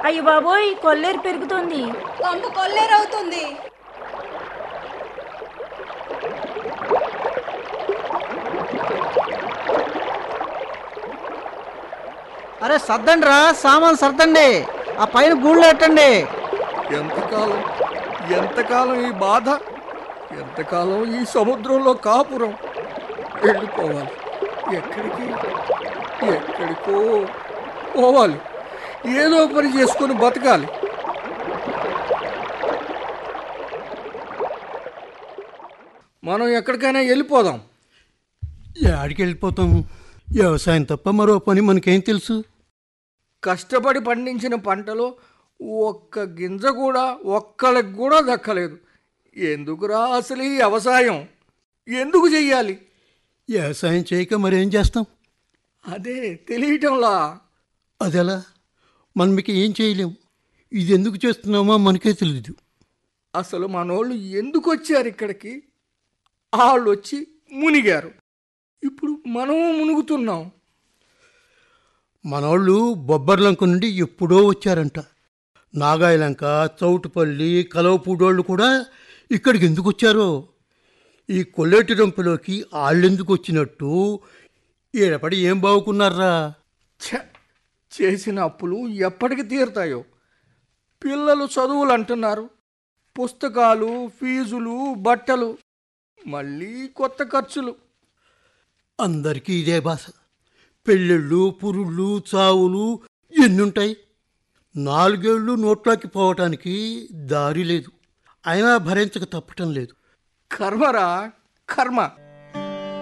అయ్య బాబోయ్ కొల్లేరు పెరుగుతోంది కొంప కొల్లేరవుతుంది అరే సర్దండి రా సామాన్ సర్దండి ఆ పైన గూళ్ళు ఎట్టండి ఎంతకాలం ఎంతకాలం ఈ బాధ ఎంతకాలం ఈ సముద్రంలో కాపురం వెళ్ళిపోవాలి ఎక్కడికి ఎక్కడికో పోవాలి ఏదో పని చేసుకొని బతకాలి మనం ఎక్కడికైనా వెళ్ళిపోదాం యాడికి వెళ్ళిపోతాం వ్యవసాయం తప్ప మరో పని మనకేం తెలుసు కష్టపడి పండించిన పంటలో ఒక్క గింజ కూడా ఒక్కళ్ళకి కూడా దక్కలేదు ఎందుకురా అసలు ఈ వ్యవసాయం ఎందుకు చెయ్యాలి వ్యవసాయం చేయక మరేం చేస్తాం అదే తెలియటంలా అదెలా మనం మీకు ఏం చేయలేం ఇది ఎందుకు చేస్తున్నామో మనకే తెలియదు అసలు మనోళ్ళు ఎందుకు వచ్చారు ఇక్కడికి వాళ్ళు వచ్చి మునిగారు ఇప్పుడు మనము మునుగుతున్నాం మనోళ్ళు బొబ్బర్లంక నుండి ఎప్పుడో వచ్చారంట నాగాయలంక చౌటుపల్లి కలవపూడోళ్ళు కూడా ఇక్కడికి ఎందుకు వచ్చారో ఈ కొల్లేటి రంపులోకి వాళ్ళెందుకు వచ్చినట్టు ఈడపడి ఏం బావుకున్నారా ఛ! చేసిన అప్పులు ఎప్పటికి తీరుతాయో పిల్లలు చదువులు అంటున్నారు పుస్తకాలు ఫీజులు బట్టలు మళ్ళీ కొత్త ఖర్చులు అందరికీ ఇదే భాష పెళ్ళిళ్ళు పురుళ్ళు చావులు ఎన్నుంటాయి నాలుగేళ్లు నోట్లోకి పోవటానికి దారి లేదు అయినా భరించక తప్పటం లేదు కర్మరా కర్మ